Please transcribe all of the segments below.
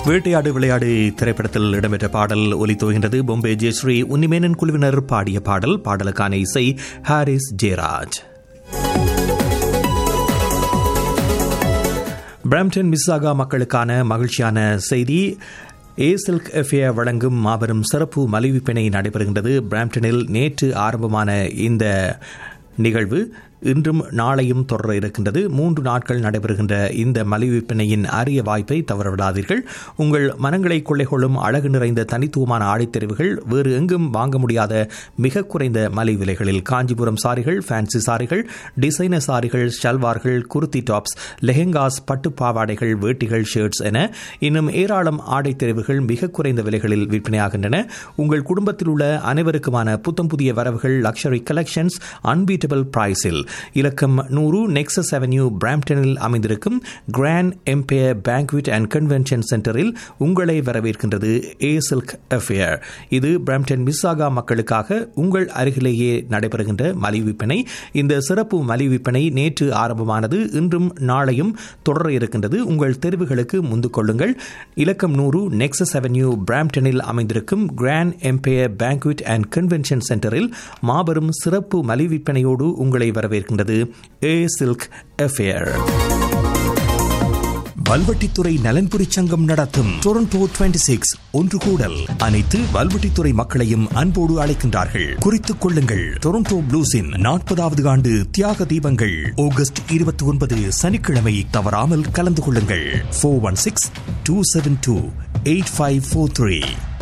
வேட்டையாடு விளையாடு திரைப்படத்தில் இடம்பெற்ற பாடல் ஒலித்துவகின்றது பொம்பே ஜெயஸ்ரீ உன்னிமேனன் குழுவினர் பாடிய பாடல் பாடலுக்கான இசை ஹாரிஸ் ஜெயராஜ் பிராம்டன் மிஸ்ஸாகா மக்களுக்கான மகிழ்ச்சியான செய்தி ஏ சில்க் எஃப்ஏ வழங்கும் மாபெரும் சிறப்பு மலிவிப்பினை நடைபெறுகின்றது பிராம்டனில் நேற்று ஆரம்பமான இந்த நிகழ்வு இன்றும் நாளையும் தொடர இருக்கின்றது மூன்று நாட்கள் நடைபெறுகின்ற இந்த மலிவிற்பனையின் அரிய வாய்ப்பை தவறவிடாதீர்கள் உங்கள் மனங்களை கொள்ளை கொள்ளும் அழகு நிறைந்த தனித்துவமான ஆடைத்தெரிவுகள் வேறு எங்கும் வாங்க முடியாத மிக குறைந்த மலிவு விலைகளில் காஞ்சிபுரம் சாரிகள் ஃபேன்சி சாரிகள் டிசைனர் சாரிகள் ஷல்வார்கள் குர்த்தி டாப்ஸ் லெஹெங்காஸ் பட்டு பாவாடைகள் வேட்டிகள் ஷர்ட்ஸ் என இன்னும் ஏராளம் ஆடைத்தெரிவுகள் மிக குறைந்த விலைகளில் விற்பனையாகின்றன உங்கள் குடும்பத்தில் உள்ள அனைவருக்குமான புத்தம் புதிய வரவுகள் லக்ஷரி கலெக்ஷன்ஸ் அன்பீட்டபிள் பிரைஸில் இலக்கம் நூறு நெக்ஸஸ் அவென்யூ பிராம்டனில் அமைந்திருக்கும் grand empire banquet and convention சென்டரில் உங்களை வரவேற்கின்றது ஏ சில்க் அஃபேர் இது பிராம்டன் மிஸ்ஸாகா மக்களுக்காக உங்கள் அருகிலேயே நடைபெறுகின்ற மலிவு விற்பனை இந்த சிறப்பு மலிவு விற்பனை நேற்று ஆரம்பமானது இன்றும் நாளையும் தொடர இருக்கின்றது உங்கள் தெரிவுகளுக்கு முந்து கொள்ளுங்கள் இலக்கம் நூறு நெக்ஸஸ் அவென்யூ பிராம்டனில் அமைந்திருக்கும் grand empire banquet and convention சென்டரில் மாபெரும் சிறப்பு மலிவு விற்பனையோடு உங்களை வரவேற்கின்றது ஏ சில்க் அஃபேர் வல்வெட்டித்துறை நலன்புரி சங்கம் நடத்தும் டொரண்டோ டுவெண்டி சிக்ஸ் ஒன்று கூடல் அனைத்து வல்வெட்டித்துறை மக்களையும் அன்போடு அழைக்கின்றார்கள் குறித்துக் கொள்ளுங்கள் டொரண்டோ ப்ளூஸின் நாற்பதாவது ஆண்டு தியாக தீபங்கள் ஆகஸ்ட் இருபத்தி ஒன்பது சனிக்கிழமை தவறாமல் கலந்து கொள்ளுங்கள் four one six two seven two eight five four three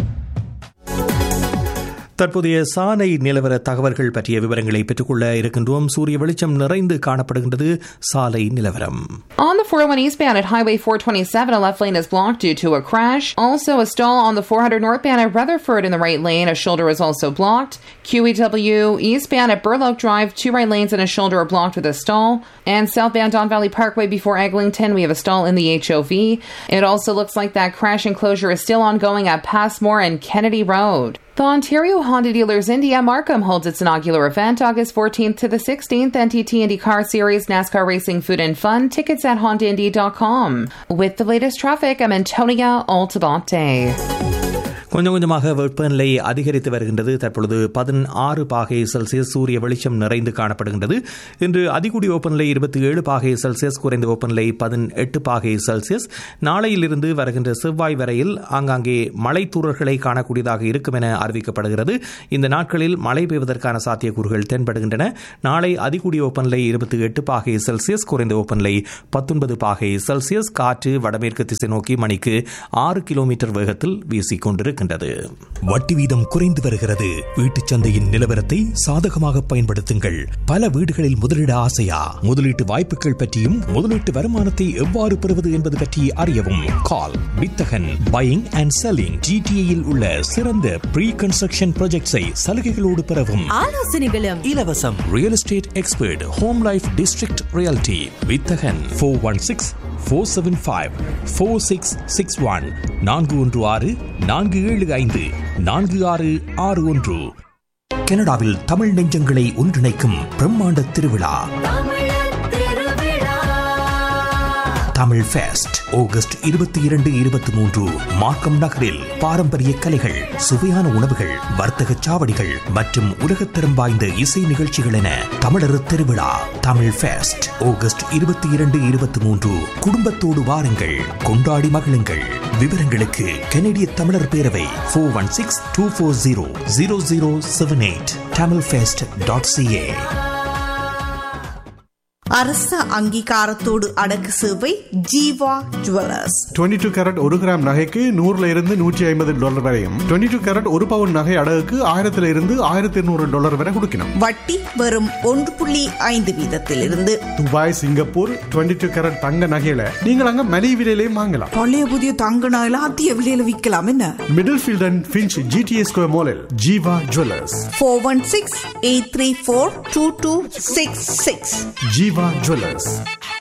தற்போதைய சாலை நிலவர தகவல்கள் பற்றிய விவரங்களை பெற்றுக்கொள்ள இருக்கின்றோம் சூரிய வெளிச்சம் நிறைந்து காணப்படுகின்றது சாலை நிலவரம் On the 401 eastbound at Highway 427, a left lane is blocked due to a crash. Also, a stall on the 400 northbound at Rutherford in the right lane. A shoulder is also blocked. QEW eastbound at Burloak Drive, two right lanes and a shoulder are blocked with a stall. And southbound Don Valley Parkway before Eglinton, we have a stall in the HOV. It also looks like that crash enclosure is still ongoing at Passmore and Kennedy Road. The Ontario Honda Dealers India Markham holds its inaugural event August 14th to the 16th. NTT Indy Car Series, NASCAR Racing Food and Fun. Tickets at HondaIndy.com. With the latest traffic, I'm Antonia Altabate. கொஞ்சம் கொஞ்சமாக வெப்பநிலை அதிகரித்து வருகின்றது தற்பொழுது பதினாறு பாகை Celsius சூரிய வெளிச்சம் நிறைந்து காணப்படுகின்றது இன்று அதிகூடிய வெப்பநிலை இருபத்தி ஏழு பாகை செல்சியஸ் குறைந்த வெப்பநிலை பதினெட்டு பாகை செல்சியஸ் நாளையிலிருந்து வருகின்ற செவ்வாய் வரையில் ஆங்காங்கே மழை தூறல்களை காணக்கூடியதாக இருக்கும் என அறிவிக்கப்படுகிறது இந்த நாட்களில் மழை பெய்வதற்கான சாத்தியக்கூறுகள் தென்படுகின்றன நாளை அதிகூடிய வெப்பநிலை இருபத்தி எட்டு பாகை செல்சியஸ் குறைந்த வெப்பநிலை பத்தொன்பது பாகை செல்சியஸ் காற்று வடமேற்கு திசை நோக்கி மணிக்கு ஆறு கிலோமீட்டர் வேகத்தில் வீசிக் கொண்டிருக்கின்றது வட்டி வீதம் குறைந்து வருகிறது வீட்டுச் சந்தையின் நிலவரத்தை சாதகமாக பயன்படுத்துங்கள் பல வீடுகளில் முதலீட ஆசையா முதலீட்டு வாய்ப்புகள் பற்றியும் முதலீட்டு வருமானத்தை எவ்வாறு பெறுவது என்பது பற்றி அறியவும் கால் வித்தகன் பையிங் அண்ட் செல்லிங் ஜிடிஏயில் உள்ள சிறந்த ப்ரீ கன்ஸ்ட்ரக்ஷன் ப்ராஜெக்ட்ஸை சலுகைகளோடு பெறவும் ஆலோசனைகளும் இலவசம் real estate expert home life district realty வித்தகன் four one six four seven five four six six one நான்கு ஒன்று ஆறு நான்கு ஏழு ஐந்து நான்கு ஆறு ஆறு ஒன்று கனடாவில் தமிழ் நெஞ்சங்களை ஒன்றிணைக்கும் பிரம்மாண்ட திருவிழா தமிழ் ஃபெஸ்ட் ஆகஸ்ட் இருபத்தி இரண்டு இருபத்தி மூன்று மார்க்கம் நகரில் பாரம்பரிய கலைகள் சுவையான உணவுகள் வர்த்தக சாவடிகள் மற்றும் உலகத்தரம் வாய்ந்த இசை நிகழ்ச்சிகள் என தமிழர் திருவிழா தமிழ் ஃபெஸ்ட் ஆகஸ்ட் இருபத்தி இரண்டு இருபத்தி மூன்று குடும்பத்தோடு வாருங்கள் கொண்டாடி மகிழுங்கள் விவரங்களுக்கு கனடிய தமிழர் பேரவை four one six two four zero zero zero seven eight Tamil fest dot CA அரச அங்கீகாரத்தோடு அடக்கு சேவை ஜீவா ஜுவல்லர்ஸ் 22 டூ கேரட் ஒரு கிராம் நகைக்கு நூறுல இருந்து நூற்றி ஐம்பது டாலர் வரையும் 22 டூ கேரட் ஒரு பவுன் நகை அடகுக்கு ஆயிரத்துல இருந்து ஆயிரத்தி இருநூறு டாலர் வரை கொடுக்கணும் வட்டி வெறும் ஒன்று புள்ளி ஐந்து வீதத்திலிருந்து துபாய் சிங்கப்பூர் 22 டூ கேரட் தங்க நகையில நீங்கள் அங்க மலிவு விலையிலையும் வாங்கலாம் பழைய புதிய தங்க நகையில அதிக விலையில விற்கலாம் என்ன Middlefield and Finch GTS square மாலில் Jeeva jewellers four one six eight three four two two six six Jeeva jewellers